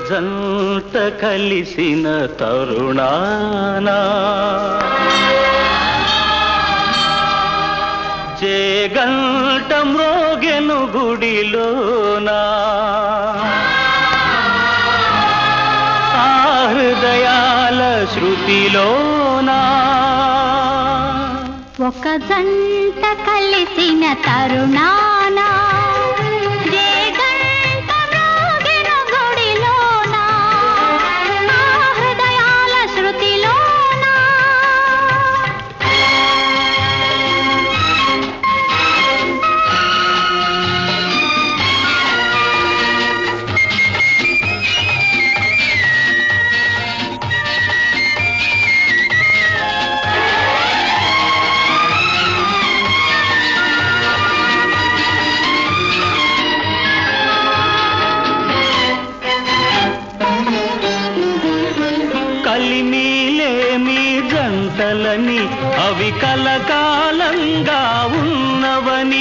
జంట కలిసిన తరుణానా చేగంట మ్రోగెను గుడిలోనా ఆ హృదయాల శృతిలోనా ఒక జంట కలిసిన తరుణాన ఏ గంట మ్రోగెను గుడిలోన, ఆ హృదయాల శృతిలోన. కలిమిలేమి జంటలని అవి కలకాలంగా ఉన్నవని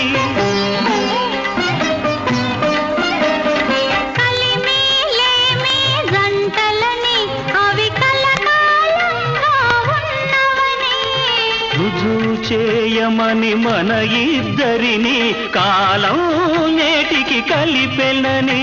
కలిమిలేమి జంటలని అవి కలకాలంగా ఉన్నవని. రుజువు చేయమని మన ఇద్దరిని కాలం నేటికి కలిపెనని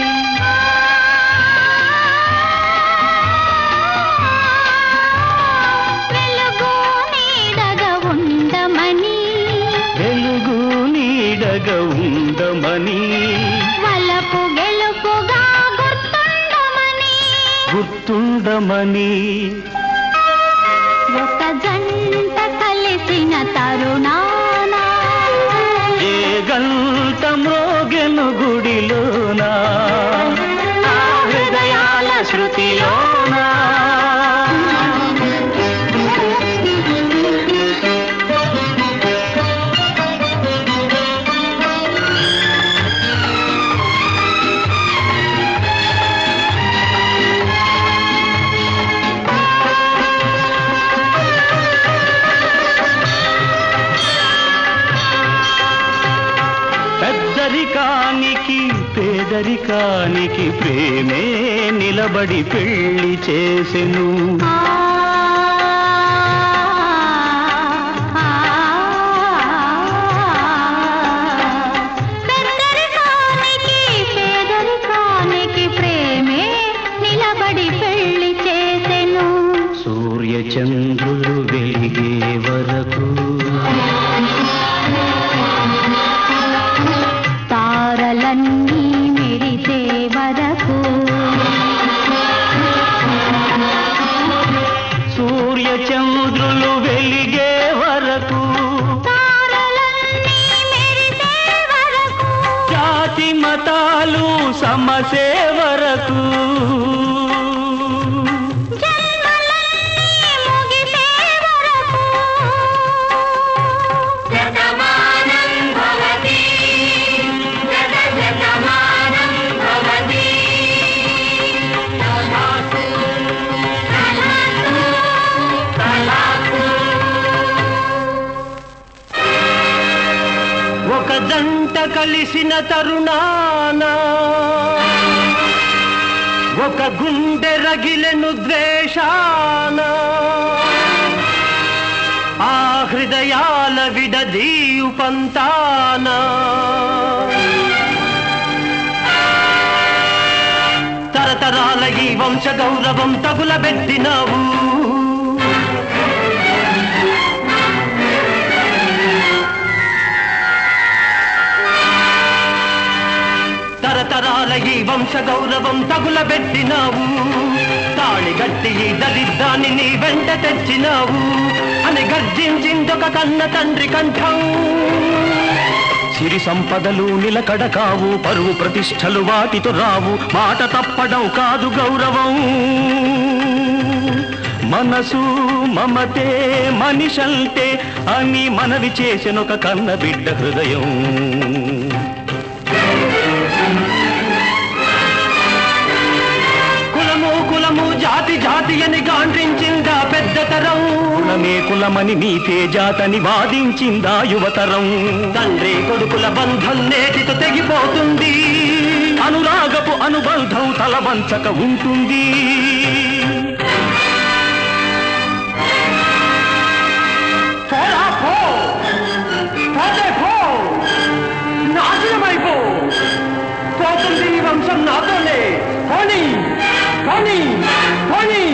వెలుగు నీడగా ఉండమని వెలుగు నీడగా ఉండమని వలపు గెలుపుగా గుర్తుండమని గుర్తుండమని ఒక జంట కలిసిన తరుణాన ఏ గంట మ్రోగెను గుడిలోనా ఆ హృదయాల శృతిలోనా పెద్దరికానికి పేదరికానికి ప్రేమే నిలబడి పెళ్లి చేసెను ఆ, ఆ, పెద్దరికానికి పేదరికానికి ప్రేమే నిలబడి పెళ్లి చేసెను సూర్య చంద్రులు వెలిగే వరకు తారలన్నీ మెరిసే వరకు సూర్య చంద్రులు వెలిగే వరకు తారలన్నీ మెరిసే వరకు జాతి మతాలు సమసే వరకు జన్మలన్నీ ముగిసే వరకు శతమానం భవతి శత శతమానం భవతి తలాకు తలాకు తలాకు ఒక జంట కలిసిన తరుణాన ఒక గుండె రగిలెను ద్వేషాన ఆ హృదయాల విడదీయు పంతాన తరతరాల ఈ వంశ గౌరవం తగులబెట్టినావు తరతరాల ఈ వంశ గౌరవం తగులబెట్టినావు తాళి గట్టి ఈ దరిద్రాన్ని నీ వెంట తెచ్చినావు అని గర్జించిందొక కన్న తండ్రి కంఠం సిరి సంపదలు నిలకడ కావు పరువు ప్రతిష్టలు వాటితో రావు మాట తప్పడం కాదు గౌరవం మనసు మమతే మనిషంటే అని మనవి చేసినొక కన్న బిడ్డ హృదయం కులము కులము జాతి జాతి అని గాండ్రించిందా పెద్ద తరం కులమే కులమని నీతే జాతని వాదించిందా యువతరం తండ్రి కొడుకుల బంధం నేటితో తెగిపోతుంది అనురాగపు అనుబంధం తలవంచక ఉంటుంది పోరా పో పోతే పో నాశనమైపో పోతుంది ఈ వంశం నాతోనే పోనీ పోనీ పోనీ